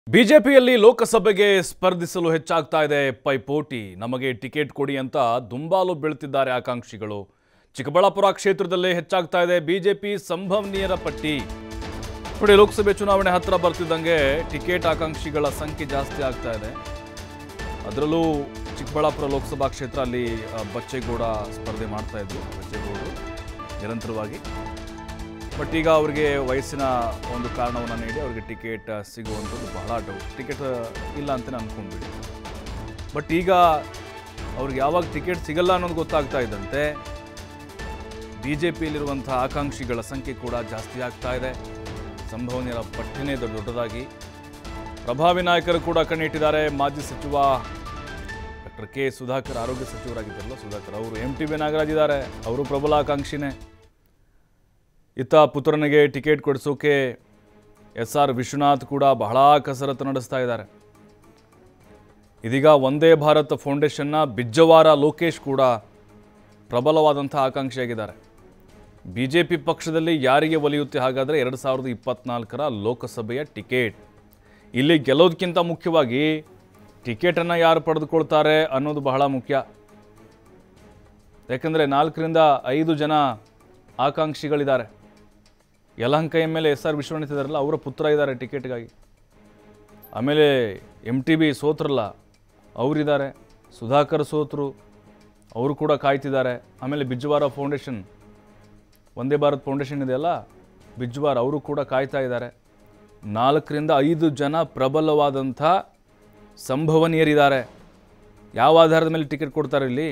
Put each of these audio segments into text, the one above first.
ಬಿಜೆಪಿಯಲ್ಲಿ ಲೋಕಸಭೆಗೆ ಸ್ಪರ್ಧಿಸಲು ಹೆಚ್ಚಾಗ್ತಾ ಇದೆ ಪೈಪೋಟಿ ನಮಗೆ ಟಿಕೆಟ್ ಕೊಡಿ ಅಂತ ದುಂಬಾಲು ಬೀಳ್ತಿದ್ದಾರೆ ಆಕಾಂಕ್ಷಿಗಳು ಚಿಕ್ಕಬಳ್ಳಾಪುರ ಕ್ಷೇತ್ರದಲ್ಲೇ ಹೆಚ್ಚಾಗ್ತಾ ಇದೆ ಬಿಜೆಪಿ ಸಂಭವನೀಯರ ಪಟ್ಟಿ ನೋಡಿ ಲೋಕಸಭೆ ಚುನಾವಣೆ ಹತ್ರ ಬರ್ತಿದ್ದಂಗೆ ಟಿಕೆಟ್ ಆಕಾಂಕ್ಷಿಗಳ ಸಂಖ್ಯೆ ಜಾಸ್ತಿ ಆಗ್ತಾ ಇದೆ ಅದರಲ್ಲೂ ಚಿಕ್ಕಬಳ್ಳಾಪುರ ಲೋಕಸಭಾ ಕ್ಷೇತ್ರ ಅಲ್ಲಿ ಆ, ಬಚ್ಚೇಗೌಡ ಸ್ಪರ್ಧೆ ಮಾಡ್ತಾ ಇದ್ರು ಬಚ್ಚೇಗೌಡರು ನಿರಂತರವಾಗಿ ಬಟ್ ಈಗ ಅವರಿಗೆ ವಯಸ್ಸಿನ ಒಂದು ಕಾರಣವನ್ನು ನೀಡಿ ಅವರಿಗೆ ಟಿಕೆಟ್ ಸಿಗುವಂಥದ್ದು ಬಹಳ ಡೌಟ್ ಟಿಕೆಟ್ ಇಲ್ಲ ಅಂತ ಅನ್ಕೊಂಡ್ಬಿಡಿ ಬಟ್ ಈಗ ಅವ್ರಿಗೆ ಯಾವಾಗ ಟಿಕೆಟ್ ಸಿಗಲ್ಲ ಅನ್ನೋದು ಗೊತ್ತಾಗ್ತಾ ಇದ್ದಂತೆ ಬಿ ಜೆ ಪಿಯಲ್ಲಿರುವಂಥ ಆಕಾಂಕ್ಷಿಗಳ ಸಂಖ್ಯೆ ಕೂಡ ಜಾಸ್ತಿ ಆಗ್ತಾ ಇದೆ ಸಂಭವನೀಯರ ಪಟ್ಟಿನೇ ದೊಡ್ಡ ದೊಡ್ಡದಾಗಿ ಪ್ರಭಾವಿ ನಾಯಕರು ಕೂಡ ಕಣ್ಣಿಟ್ಟಿದ್ದಾರೆ ಮಾಜಿ ಸಚಿವ ಡಾಕ್ಟರ್ ಕೆ ಸುಧಾಕರ್ ಆರೋಗ್ಯ ಸಚಿವರಾಗಿದ್ದಾರಲ್ಲ ಸುಧಾಕರ್ ಅವರು ಎಂ ಟಿ ಬಿ ನಾಗರಾಜ್ ಇದ್ದಾರೆ ಅವರು ಪ್ರಬಲ ಆಕಾಂಕ್ಷಿನೇ ಇತ್ತ ಪುತ್ರನಿಗೆ ಟಿಕೆಟ್ ಕೊಡಿಸೋಕೆ ಎಸ್ ಆರ್ ವಿಶ್ವನಾಥ್ ಕೂಡ ಬಹಳ ಕಸರತ್ತು ನಡೆಸ್ತಾ ಇದ್ದಾರೆ ಇದೀಗ ಒಂದೇ ಭಾರತ್ ಫೌಂಡೇಶನ್ನ ಬಿಜ್ಜವಾರ ಲೋಕೇಶ್ ಕೂಡ ಪ್ರಬಲವಾದಂಥ ಆಕಾಂಕ್ಷಿಯಾಗಿದ್ದಾರೆ ಬಿ ಜೆ ಪಿ ಪಕ್ಷದಲ್ಲಿ ಯಾರಿಗೆ ಒಲಿಯುತ್ತೆ ಹಾಗಾದರೆ ಎರಡು ಸಾವಿರದ ಇಪ್ಪತ್ನಾಲ್ಕರ ಲೋಕಸಭೆಯ ಟಿಕೆಟ್ ಇಲ್ಲಿ ಗೆಲ್ಲೋದಕ್ಕಿಂತ ಮುಖ್ಯವಾಗಿ ಟಿಕೆಟನ್ನು ಯಾರು ಪಡೆದುಕೊಳ್ತಾರೆ ಅನ್ನೋದು ಬಹಳ ಮುಖ್ಯ ಯಾಕಂದರೆ ನಾಲ್ಕರಿಂದ ಐದು ಜನ ಆಕಾಂಕ್ಷಿಗಳಿದ್ದಾರೆ Yelahanka M L A S R Vishwanath ಇದ್ದಾರಲ್ಲ ಅವರ ಪುತ್ರ ಇದ್ದಾರೆ ಟಿಕೆಟ್ಗಾಗಿ ಆಮೇಲೆ ಎಮ್ ಟಿ ಬಿ ಸೋತ್ರಲ್ಲ ಅವರಿದ್ದಾರೆ ಸುಧಾಕರ್ ಸೋತರು ಅವರು ಕೂಡ ಕಾಯ್ತಿದ್ದಾರೆ ಆಮೇಲೆ ಬಿಜ್ಜವಾರ ಫೌಂಡೇಶನ್ ಒಂದೇ ಭಾರತ್ ಫೌಂಡೇಶನ್ ಇದೆಯಲ್ಲ ಬಿಜ್ವಾರ್ ಅವರು ಕೂಡ ಕಾಯ್ತಾ ಇದ್ದಾರೆ ನಾಲ್ಕರಿಂದ ಐದು ಜನ ಪ್ರಬಲವಾದಂಥ ಸಂಭವನೀಯರಿದ್ದಾರೆ ಯಾವ ಆಧಾರದ ಮೇಲೆ ಟಿಕೆಟ್ ಕೊಡ್ತಾರೆ ಇಲ್ಲಿ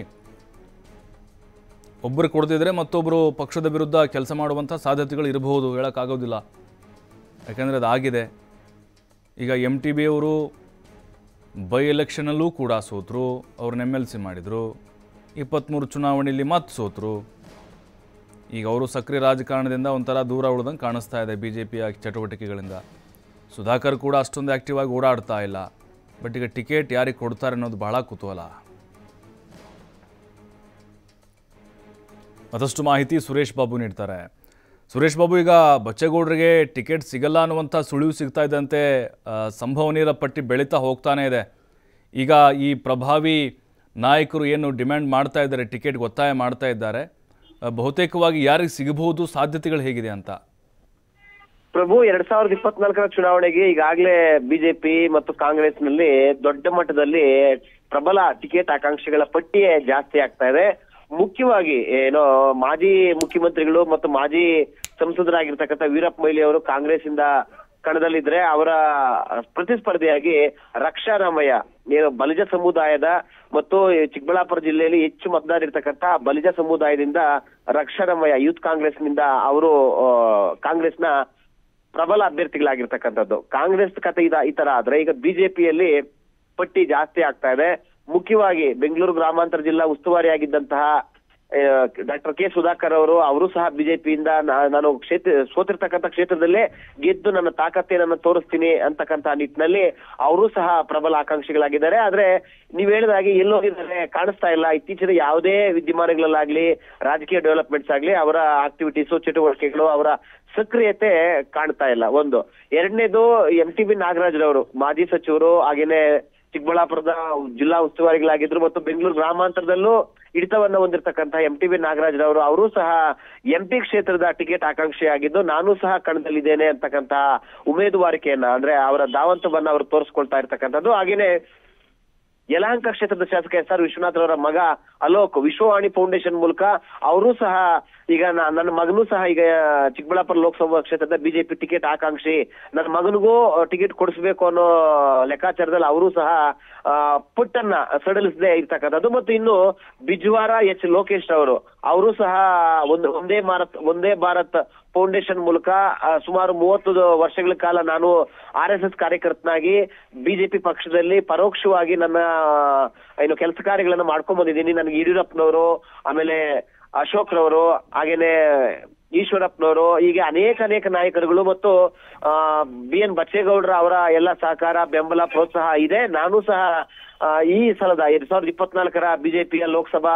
ಒಬ್ಬರು ಕೊಡ್ತಿದ್ರೆ ಮತ್ತೊಬ್ಬರು ಪಕ್ಷದ ವಿರುದ್ಧ ಕೆಲಸ ಮಾಡುವಂಥ ಸಾಧ್ಯತೆಗಳು ಇರಬಹುದು ಹೇಳೋಕ್ಕಾಗೋದಿಲ್ಲ ಯಾಕಂದರೆ ಅದಾಗಿದೆ ಈಗ ಎಮ್ ಟಿ ಬಿ ಅವರು ಬೈ ಎಲೆಕ್ಷನಲ್ಲೂ ಕೂಡ ಸೋತರು ಅವ್ರನ್ನ ಎಮ್ ಎಲ್ ಸಿ ಮಾಡಿದರು ಇಪ್ಪತ್ತ್ಮೂರು ಚುನಾವಣೆಯಲ್ಲಿ ಮತ್ತೆ ಸೋತರು ಈಗ ಅವರು ಸಕ್ರಿಯ ರಾಜಕಾರಣದಿಂದ ಒಂಥರ ದೂರ ಉಳಿದಂಗೆ ಕಾಣಿಸ್ತಾ ಇದೆ ಬಿ ಜೆ ಪಿಯ ಚಟುವಟಿಕೆಗಳಿಂದ ಸುಧಾಕರ್ ಕೂಡ ಅಷ್ಟೊಂದು ಆ್ಯಕ್ಟಿವ್ ಆಗಿ ಓಡಾಡ್ತಾ ಇಲ್ಲ ಬಟ್ ಈಗ ಟಿಕೆಟ್ ಯಾರಿಗೆ ಕೊಡ್ತಾರೆ ಅನ್ನೋದು ಬಹಳ ಕುತೂಹಲ ಮತ್ತಷ್ಟು ಮಾಹಿತಿ ಸುರೇಶ್ ಬಾಬು ನೀಡ್ತಾರೆ ಸುರೇಶ್ ಬಾಬು ಈಗ ಬಚ್ಚೇಗೌಡರಿಗೆ ಟಿಕೆಟ್ ಸಿಗಲ್ಲ ಅನ್ನುವಂಥ ಸುಳಿವು ಸಿಗ್ತಾ ಇದ್ದಂತೆ ಆ, ಸಂಭವನೀಯರ ಪಟ್ಟಿ ಬೆಳೀತಾ ಹೋಗ್ತಾನೇ ಇದೆ ಈಗ ಈ ಪ್ರಭಾವಿ ನಾಯಕರು ಏನು ಡಿಮ್ಯಾಂಡ್ ಮಾಡ್ತಾ ಇದ್ದಾರೆ ಟಿಕೆಟ್ಗೆ ಒತ್ತಾಯ ಮಾಡ್ತಾ ಇದ್ದಾರೆ ಆ, ಬಹುತೇಕವಾಗಿ ಯಾರಿಗೆ ಸಿಗಬಹುದು ಸಾಧ್ಯತೆಗಳು ಹೇಗಿದೆ ಅಂತ ಪ್ರಭು ಎರಡ್ ಸಾವಿರದ ಇಪ್ಪತ್ನಾಲ್ಕರ ಚುನಾವಣೆಗೆ ಈಗಾಗಲೇ ಬಿಜೆಪಿ ಮತ್ತು ಕಾಂಗ್ರೆಸ್ ನಲ್ಲಿ ದೊಡ್ಡ ಮಟ್ಟದಲ್ಲಿ ಪ್ರಬಲ ಟಿಕೆಟ್ ಆಕಾಂಕ್ಷಿಗಳ ಪಟ್ಟಿಯೇ ಜಾಸ್ತಿ ಆಗ್ತಾ ಇದೆ ಮುಖ್ಯವಾಗಿ ಏನೋ ಮಾಜಿ ಮುಖ್ಯಮಂತ್ರಿಗಳು ಮತ್ತು ಮಾಜಿ ಸಂಸದರಾಗಿರ್ತಕ್ಕಂಥ ವೀರಪ್ಪ ಮೊಯ್ಲಿ ಅವರು ಕಾಂಗ್ರೆಸ್ ಇಂದ ಕಣದಲ್ಲಿದ್ರೆ ಅವರ ಪ್ರತಿಸ್ಪರ್ಧಿಯಾಗಿ ರಕ್ಷಾರಾಮಯ್ಯ ಏನು ಬಲಿಜ ಸಮುದಾಯದ ಮತ್ತು ಈ ಚಿಕ್ಕಬಳ್ಳಾಪುರ ಜಿಲ್ಲೆಯಲ್ಲಿ ಹೆಚ್ಚು ಮತದಾರ ಇರ್ತಕ್ಕಂಥ ಬಲಿಜ ಸಮುದಾಯದಿಂದ ರಕ್ಷಾರಾಮಯ್ಯ ಯೂತ್ ಕಾಂಗ್ರೆಸ್ನಿಂದ ಅವರು ಆ, ಕಾಂಗ್ರೆಸ್ನ ಪ್ರಬಲ ಅಭ್ಯರ್ಥಿಗಳಾಗಿರ್ತಕ್ಕಂಥದ್ದು ಕಾಂಗ್ರೆಸ್ ಕತೆ ಇದ ಈ ತರ ಆದ್ರೆ ಈಗ ಬಿಜೆಪಿಯಲ್ಲಿ ಪಟ್ಟಿ ಜಾಸ್ತಿ ಆಗ್ತಾ ಇದೆ ಮುಖ್ಯವಾಗಿ ಬೆಂಗಳೂರು ಗ್ರಾಮಾಂತರ ಜಿಲ್ಲಾ ಉಸ್ತುವಾರಿಯಾಗಿದ್ದಂತಹ ಡಾಕ್ಟರ್ ಕೆ ಸುಧಾಕರ್ ಅವರು ಅವರು ಸಹ ಬಿಜೆಪಿಯಿಂದ ನಾನು ಕ್ಷೇತ್ರ ಸೋತಿರ್ತಕ್ಕಂಥ ಕ್ಷೇತ್ರದಲ್ಲೇ ಗೆದ್ದು ನನ್ನ ತಾಕತ್ತೇನನ್ನ ತೋರಿಸ್ತೀನಿ ಅಂತಕ್ಕಂಥ ನಿಟ್ಟಿನಲ್ಲಿ ಅವರು ಸಹ ಪ್ರಬಲ ಆಕಾಂಕ್ಷಿಗಳಾಗಿದ್ದಾರೆ ಆದ್ರೆ ನೀವ್ ಹೇಳಿದಾಗೆ ಎಲ್ಲೋಗಿದ್ದಾರೆ ಕಾಣಿಸ್ತಾ ಇಲ್ಲ ಇತ್ತೀಚಿನ ಯಾವುದೇ ವಿದ್ಯಮಾನಗಳಲ್ಲಾಗ್ಲಿ ರಾಜಕೀಯ ಡೆವಲಪ್ಮೆಂಟ್ಸ್ ಆಗ್ಲಿ ಅವರ ಆಕ್ಟಿವಿಟೀಸ್ ಚಟುವಟಿಕೆಗಳು ಅವರ ಸಕ್ರಿಯತೆ ಕಾಣ್ತಾ ಇಲ್ಲ ಒಂದು ಎರಡನೇದು ಎಂ ಟಿ ಬಿ ನಾಗರಾಜ್ರವರು ಮಾಜಿ ಸಚಿವರು ಹಾಗೇನೆ ಚಿಕ್ಕಬಳ್ಳಾಪುರದ ಜಿಲ್ಲಾ ಉಸ್ತುವಾರಿಗಳಾಗಿದ್ರು ಮತ್ತು ಬೆಂಗಳೂರು ಗ್ರಾಮಾಂತರದಲ್ಲೂ ಹಿಡಿತವನ್ನ ಹೊಂದಿರತಕ್ಕಂತ ಎಂ ಟಿ ಬಿ ನಾಗರಾಜ್ರವರು ಅವರು ಸಹ ಎಂ ಪಿ ಕ್ಷೇತ್ರದ ಟಿಕೆಟ್ ಆಕಾಂಕ್ಷಿಯಾಗಿದ್ದು ನಾನು ಸಹ ಕಣದಲ್ಲಿದ್ದೇನೆ ಅಂತಕ್ಕಂತ ಉಮೇದುವಾರಿಕೆಯನ್ನ ಅಂದ್ರೆ ಅವರ ದಾವಂತವನ್ನ ಅವರು ತೋರಿಸ್ಕೊಳ್ತಾ ಇರ್ತಕ್ಕಂಥದ್ದು ಹಾಗೇನೆ ಯಲಹಂಕ ಕ್ಷೇತ್ರದ ಶಾಸಕ ಎಸ್ ಆರ್ ವಿಶ್ವನಾಥ್ ಅವರ ಮಗ ಅಲೋಕ್ ವಿಶ್ವವಾಣಿ ಫೌಂಡೇಶನ್ ಮೂಲಕ ಅವರು ಸಹ ಈಗ ನ- ನನ್ನ ಮಗನೂ ಸಹ ಈಗ ಚಿಕ್ಕಬಳ್ಳಾಪುರ ಲೋಕಸಭಾ ಕ್ಷೇತ್ರದ ಬಿಜೆಪಿ ಟಿಕೆಟ್ ಆಕಾಂಕ್ಷಿ ನನ್ನ ಮಗನಿಗೂ ಟಿಕೆಟ್ ಕೊಡಿಸ್ಬೇಕು ಅನ್ನೋ ಲೆಕ್ಕಾಚಾರದಲ್ಲಿ ಅವರು ಸಹ ಆ, ಪುಟ್ಟನ್ನ ಸಡಿಲಿಸದೆ ಇರ್ತಕ್ಕಂಥದ್ದು ಮತ್ತು ಇನ್ನು ಬಿಜ್ವಾರ ಎಚ್ ಲೋಕೇಶ್ ಅವರು ಅವರು ಸಹ ಒಂದು ಒಂದೇ ಭಾರತ್ ಒಂದೇ ಭಾರತ್ ಫೌಂಡೇಶನ್ ಮೂಲಕ ಆ, ಸುಮಾರು ಮೂವತ್ತು ವರ್ಷಗಳ ಕಾಲ ನಾನು ಆರ್ ಎಸ್ ಎಸ್ ಕಾರ್ಯಕರ್ತನಾಗಿ ಬಿಜೆಪಿ ಪಕ್ಷದಲ್ಲಿ ಪರೋಕ್ಷವಾಗಿ ನನ್ನ ಏನು ಕೆಲಸ ಕಾರ್ಯಗಳನ್ನ ಮಾಡ್ಕೊಂಡ್ ಬಂದಿದ್ದೀನಿ ನನಗೆ ಯಡಿಯೂರಪ್ಪನವರು ಆಮೇಲೆ ಅಶೋಕ್ ರವರು ಹಾಗೇನೆ ಈಶ್ವರಪ್ಪನವರು ಹೀಗೆ ಅನೇಕ ಅನೇಕ ನಾಯಕರುಗಳು ಮತ್ತು ಆ ಬಿ ಎನ್ ಬಚ್ಚೇಗೌಡರ ಅವರ ಎಲ್ಲ ಸಹಕಾರ ಬೆಂಬಲ ಪ್ರೋತ್ಸಾಹ ಇದೆ ನಾನು ಸಹ ಆ, ಈ ಸಲದ ಎರಡ್ ಸಾವಿರದ ಇಪ್ಪತ್ನಾಲ್ಕರ ಬಿಜೆಪಿಯ ಲೋಕಸಭಾ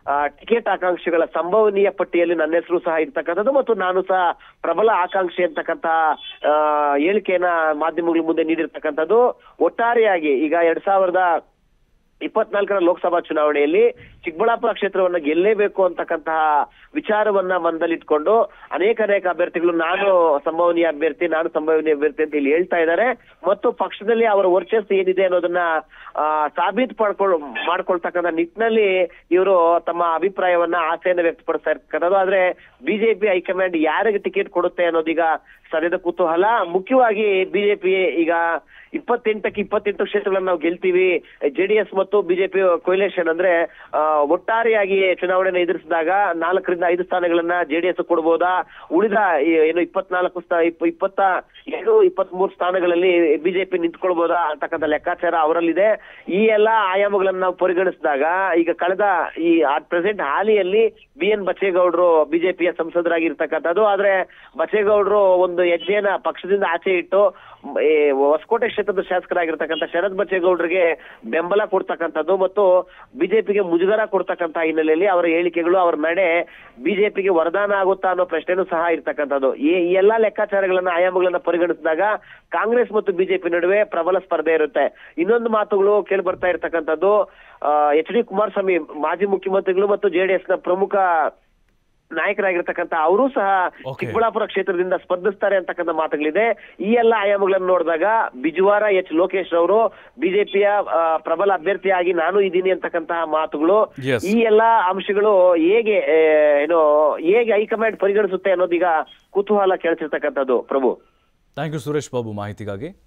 ಆ, ಟಿಕೆಟ್ ಆಕಾಂಕ್ಷಿಗಳ ಸಂಭವನೀಯ ಪಟ್ಟಿಯಲ್ಲಿ ನನ್ನ ಹೆಸರು ಸಹ ಇರ್ತಕ್ಕಂಥದ್ದು ಮತ್ತು ನಾನು ಸಹ ಪ್ರಬಲ ಆಕಾಂಕ್ಷಿ ಅಂತಕ್ಕಂಥ ಆ, ಹೇಳಿಕೆಯನ್ನ ಮಾಧ್ಯಮಗಳ ಮುಂದೆ ನೀಡಿರ್ತಕ್ಕಂಥದ್ದು ಒಟ್ಟಾರೆಯಾಗಿ ಈಗ ಎರಡ್ ಸಾವಿರದ ಇಪ್ಪತ್ನಾಲ್ಕರ ಲೋಕಸಭಾ ಚುನಾವಣೆಯಲ್ಲಿ ಚಿಕ್ಕಬಳ್ಳಾಪುರ ಕ್ಷೇತ್ರವನ್ನ ಗೆಲ್ಲೇಬೇಕು ಅಂತಕ್ಕಂತಹ ವಿಚಾರವನ್ನ ಮನದಲ್ಲಿಟ್ಕೊಂಡು ಅನೇಕ ಅನೇಕ ಅಭ್ಯರ್ಥಿಗಳು ನಾನು ಸಂಭವನೀಯ ಅಭ್ಯರ್ಥಿ ನಾನು ಸಂಭವನೀಯ ಅಭ್ಯರ್ಥಿ ಅಂತ ಇಲ್ಲಿ ಹೇಳ್ತಾ ಇದ್ದಾರೆ ಮತ್ತು ಪಕ್ಷದಲ್ಲಿ ಅವರ ವರ್ಚಸ್ಸು ಏನಿದೆ ಅನ್ನೋದನ್ನ ಆ, ಸಾಬೀತು ಮಾಡ್ಕೊಳ್ ಮಾಡ್ಕೊಳ್ತಕ್ಕಂಥ ನಿಟ್ಟಿನಲ್ಲಿ ಇವರು ತಮ್ಮ ಅಭಿಪ್ರಾಯವನ್ನ ಆಸೆಯನ್ನ ವ್ಯಕ್ತಪಡಿಸ್ತಾ ಇರ್ತಕ್ಕಂಥದ್ದು ಆದ್ರೆ ಬಿಜೆಪಿ ಹೈಕಮಾಂಡ್ ಯಾರಿಗೆ ಟಿಕೆಟ್ ಕೊಡುತ್ತೆ ಅನ್ನೋದೀಗ ಸದ್ಯದ ಕುತೂಹಲ ಮುಖ್ಯವಾಗಿ ಬಿಜೆಪಿ ಈಗ ಇಪ್ಪತ್ತೆಂಟಕ್ಕೆ ಇಪ್ಪತ್ತೆಂಟು ಕ್ಷೇತ್ರಗಳನ್ನ ನಾವು ಗೆಲ್ತೀವಿ ಜೆಡಿಎಸ್ ಮತ್ತು ಬಿಜೆಪಿ ಕೊಯ್ಲೇಷನ್ ಅಂದ್ರೆ ಆ, ಒಟ್ಟಾರೆಯಾಗಿ ಚುನಾವಣೆನ ಎದುರಿಸಿದಾಗ ನಾಲ್ಕರಿಂದ ಐದು ಸ್ಥಾನಗಳನ್ನ ಜೆಡಿಎಸ್ ಕೊಡ್ಬೋದಾ ಉಳಿದ ಈ ಏನು ಇಪ್ಪತ್ನಾಲ್ಕು ಸ್ಥಾ ಇಪ್ಪ- ಇಪ್ಪತ್ತ ಎರಡು ಇಪ್ಪತ್ತ್ ಮೂರು ಸ್ಥಾನಗಳಲ್ಲಿ ಬಿಜೆಪಿ ನಿಂತ್ಕೊಳ್ಬೋದಾ ಅಂತಕ್ಕಂಥ ಲೆಕ್ಕಾಚಾರ ಅವರಲ್ಲಿದೆ ಈ ಎಲ್ಲಾ ಆಯಾಮಗಳನ್ನ ನಾವು ಪರಿಗಣಿಸಿದಾಗ ಈಗ ಕಳೆದ ಈ ಪ್ರೆಸೆಂಟ್ ಹಾಲಿಯಲ್ಲಿ ಬಿ ಎನ್ ಬಚ್ಚೇಗೌಡರು ಬಿಜೆಪಿಯ ಸಂಸದರಾಗಿರ್ತಕ್ಕಂಥದ್ದು ಆದ್ರೆ ಬಚ್ಚೇಗೌಡರು ಒಂದು ಹೆಜ್ಜೆಯನ್ನ ಪಕ್ಷದಿಂದ ಆಚೆ ಇಟ್ಟು ಮ್, ಈ ಹೊಸಕೋಟೆ ಕ್ಷೇತ್ರದ ಶಾಸಕರಾಗಿರ್ತಕ್ಕಂಥ ಶರದ್ ಬಚ್ಚೇಗೌಡರಿಗೆ ಬೆಂಬಲ ಕೊಡ್ತಕ್ಕಂಥದ್ದು ಮತ್ತು ಬಿಜೆಪಿಗೆ ಮುಜುಗರ ಕೊಡ್ತಕ್ಕಂಥ ಹಿನ್ನೆಲೆಯಲ್ಲಿ ಅವರ ಹೇಳಿಕೆಗಳು ಅವರ ನಡೆ ಬಿಜೆಪಿಗೆ ವರದಾನ ಆಗುತ್ತಾ ಅನ್ನೋ ಪ್ರಶ್ನೆನೂ ಸಹ ಇರ್ತಕ್ಕಂಥದ್ದು ಈ ಈ ಎಲ್ಲಾ ಲೆಕ್ಕಾಚಾರಗಳನ್ನ ಆಯಾಮಗಳನ್ನ ಪರಿಗಣಿಸಿದಾಗ ಕಾಂಗ್ರೆಸ್ ಮತ್ತು ಬಿಜೆಪಿ ನಡುವೆ ಪ್ರಬಲ ಸ್ಪರ್ಧೆ ಇರುತ್ತೆ ಇನ್ನೊಂದು ಮಾತುಗಳು ಕೇಳಿ ಬರ್ತಾ ಇರ್ತಕ್ಕಂಥದ್ದು ಎಚ್ ಡಿ ಕುಮಾರಸ್ವಾಮಿ ಮಾಜಿ ಮುಖ್ಯಮಂತ್ರಿಗಳು ಮತ್ತು ಜೆಡಿಎಸ್ ನ ಪ್ರಮುಖ ನಾಯಕರಾಗಿರ್ತಕ್ಕಂಥ ಅವರು ಸಹ Okay. ಚಿಕ್ಕಬಳ್ಳಾಪುರ ಕ್ಷೇತ್ರದಿಂದ ಸ್ಪರ್ಧಿಸ್ತಾರೆ ಅಂತಕ್ಕಂಥ ಮಾತುಗಳಿದೆ ಈ ಎಲ್ಲ ಆಯಾಮಗಳನ್ನು ನೋಡಿದಾಗ ಬಿಜುವಾರ ಎಚ್ ಲೋಕೇಶ್ ಅವರು ಬಿಜೆಪಿಯ ಪ್ರಬಲ ಅಭ್ಯರ್ಥಿಯಾಗಿ ನಾನು ಇದ್ದೀನಿ ಅಂತಕ್ಕಂತಹ ಮಾತುಗಳು Yes. ಈ ಎಲ್ಲಾ ಅಂಶಗಳು ಹೇಗೆ ಆ, ಏನು ಹೇಗೆ ಹೈಕಮಾಂಡ್ ಪರಿಗಣಿಸುತ್ತೆ ಅನ್ನೋದೀಗ ಕುತೂಹಲ ಕೇಳಿಸಿರ್ತಕ್ಕಂಥದ್ದು ಪ್ರಭು ಥ್ಯಾಂಕ್ ಯು ಸುರೇಶ್ ಬಾಬು ಮಾಹಿತಿಗಾಗಿ